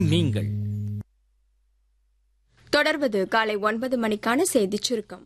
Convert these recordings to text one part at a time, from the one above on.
நீங்கள் தொடர்வது காலை ஒன்பது மணிக்கான செய்திச் சுருக்கம்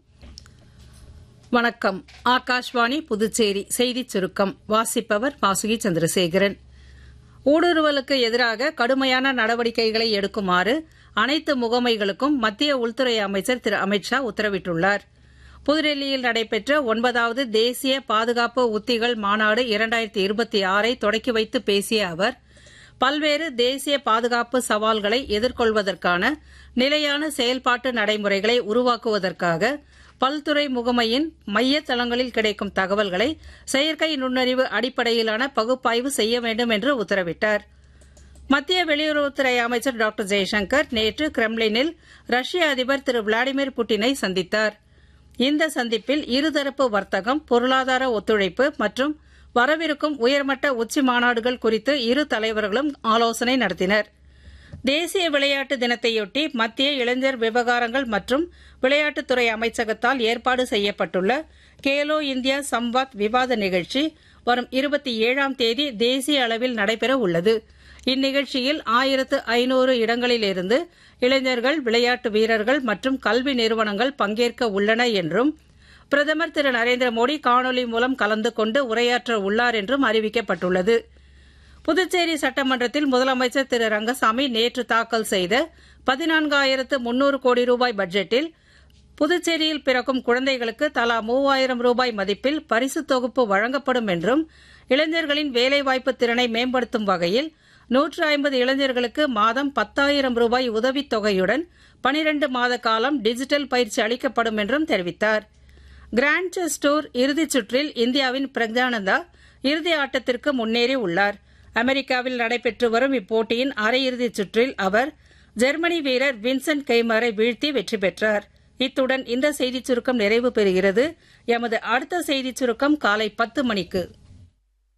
வணக்கம் ஆகாஷ்வாணி புதுச்சேரி செய்திச் சுருக்கம் வாசிப்பவர் வாசுகி சந்திரசேகரன் ஊடுருவலுக்கு எதிராக கடுமையான நடவடிக்கைகளை எடுக்குமாறு அனைத்து முகமைகளுக்கும் மத்திய உள்துறை அமைச்சர் திரு அமித்ஷா உத்தரவிட்டுள்ளார் புதுடெல்லியில் நடைபெற்ற ஒன்பதாவது தேசிய பாதுகாப்பு உத்திகள் மாநாடு இரண்டாயிரத்தி இருபத்தி ஆறை தொடக்கி வைத்து பேசிய அவர் பல்வேறு தேசிய பாதுகாப்பு சவால்களை எதிர்கொள்வதற்கான நிலையான செயல்பாட்டு நடைமுறைகளை உருவாக்குவதற்காக பல்துறை முகமையின் மைய தளங்களில் கிடைக்கும் தகவல்களை செயற்கை நுண்ணறிவு அடிப்படையிலான பகுப்பாய்வு செய்ய வேண்டும் என்று உத்தரவிட்டார் மத்திய வெளியுறவுத்துறை அமைச்சர் டாக்டர் ஜெய்சங்கர் நேற்று கிரெம்லினில் ரஷ்ய அதிபர் திரு விளாடிமிர் புட்டினை சந்தித்தார் இந்த சந்திப்பில் இருதரப்பு வர்த்தகம் பொருளாதார ஒத்துழைப்பு மற்றும் வரவிருக்கும் உயர்மட்ட உச்சி மாநாடுகள் குறித்து இரு தலைவர்களும் ஆலோசனை நடத்தினர் தேசிய விளையாட்டு தினத்தையொட்டி மத்திய இளைஞர் விவகாரங்கள் மற்றும் விளையாட்டுத்துறை அமைச்சகத்தால் ஏற்பாடு செய்யப்பட்டுள்ள கேலோ இந்தியா சம்வாத் விவாத நிகழ்ச்சி வரும் இருபத்தி ஏழாம் தேதி தேசிய அளவில் நடைபெற உள்ளது இந்நிகழ்ச்சியில் ஆயிரத்து ஐநூறு இடங்களிலிருந்து இளைஞர்கள் விளையாட்டு வீரர்கள் மற்றும் கல்வி நிறுவனங்கள் பங்கேற்க உள்ளன என்றும் பிரதமர் திரு நரேந்திர மோடி காணொலி மூலம் கலந்து கொண்டு உரையாற்ற உள்ளார் என்றும் அறிவிக்கப்பட்டுள்ளது புதுச்சேரி சட்டமன்றத்தில் முதலமைச்சர் திரு ரங்கசாமி நேற்று தாக்கல் செய்த பதினான்காயிரத்து முன்னூறு கோடி ரூபாய் பட்ஜெட்டில் புதுச்சேரியில் பிறக்கும் குழந்தைகளுக்கு தலா மூவாயிரம் ரூபாய் மதிப்பில் பரிசு தொகுப்பு வழங்கப்படும் என்றும் இளைஞர்களின் வேலைவாய்ப்பு திறனை மேம்படுத்தும் வகையில் நூற்று ஐம்பது இளைஞர்களுக்கு மாதம் பத்தாயிரம் ரூபாய் உதவித் தொகையுடன் பனிரண்டு மாத காலம் டிஜிட்டல் பயிற்சி அளிக்கப்படும் என்றும் தெரிவித்தார் கிராண்ட் செஸ் டூர் இறுதிச் சுற்றில் இந்தியாவின் பிரக்ஞானந்தா இறுதி ஆட்டத்திற்கு முன்னேறி உள்ளார் அமெரிக்காவில் நடைபெற்று வரும் இப்போட்டியின் அரையிறுதிச் சுற்றில் அவர் ஜெர்மனி வீரர் வின்சென்ட் கெய்மரை வீழ்த்தி வெற்றி பெற்றார் இத்துடன் இந்த செய்திச் சுருக்கம் நிறைவு பெறுகிறது எமது அடுத்த செய்திச் சுருக்கம் காலை பத்து மணிக்கு